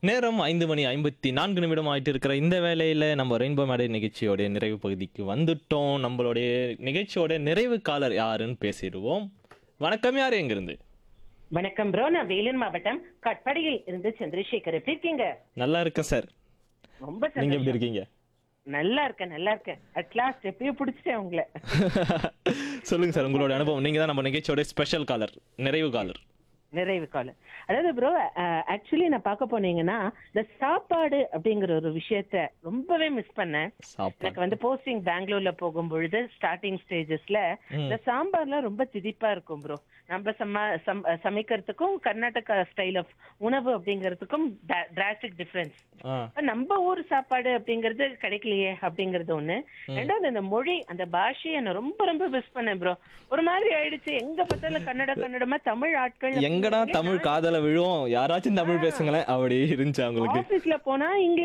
நேரம் ஐந்து மணி ஐம்பத்தி நான்கு நிமிடம் ஆயிட்டு இருக்கிற இந்த வேலையில நம்ம ரெயின்போ மேடை நிகழ்ச்சியோட நிறைவு பகுதிக்கு வந்துட்டோம் நம்மளுடைய நிகழ்ச்சியோட நிறைவு காலர் யாருன்னு பேசிடுவோம் வணக்கம் யார் எங்கிருந்து வணக்கம் ப்ரோ நான் வேலூர் மாவட்டம் கட்படியில் இருந்து சந்திரசேகர் எப்படி இருக்கீங்க நல்லா இருக்கேன் சார் ரொம்ப நீங்க சந்தோஷம். எப்படி இருக்கீங்க நல்லா இருக்கேன் நல்லா இருக்கேன் அட் லாஸ்ட் எப்படியோ பிடிச்சிட்டேன் உங்களை சொல்லுங்க சார் உங்களோட அனுபவம் நீங்க தான் நம்ம நிகழ்ச்சியோட ஸ்பெஷல் காலர் நிறைவு காலர் நிறைவு காலம் அதாவது ப்ரோ ஆக்சுவலி நான் பார்க்க போனீங்கன்னா இந்த சாப்பாடு அப்படிங்கிற ஒரு விஷயத்த ரொம்பவே மிஸ் பண்ணேன் சாப்பாடு எனக்கு வந்து போஸ்டிங் பெங்களூர்ல போகும் பொழுது ஸ்டார்டிங் ஸ்டேஜஸ்ல இந்த சாம்பார்லாம் ரொம்ப திதிப்பா இருக்கும் ப்ரோ நம்ம சம சம்- சமைக்கிறதுக்கும் கர்நாடகா ஸ்டைல் ஆஃப் உணவு அப்படிங்கிறதுக்கும் டிராஸ்டிக் டிஃபரன்ஸ் ஆ நம்ம ஊர் சாப்பாடு அப்படிங்கிறது கிடைக்கலையே அப்படிங்கிறது ஒண்ணு ரெண்டாவது அந்த மொழி அந்த பாஷையை நான் ரொம்ப ரொம்ப மிஸ் பண்ணேன் ப்ரோ ஒரு மாதிரி ஆயிடுச்சு எங்க பார்த்தாலும் கன்னட கன்னடமா தமிழ் ஆட்கள் எங்கடா தமிழ் காதல விழும் யாராச்சும் தமிழ் பேசுங்களேன் அப்படி இருந்துச்சு அவங்களுக்கு ஆபீஸ்ல போனா இங்கிலீஷ்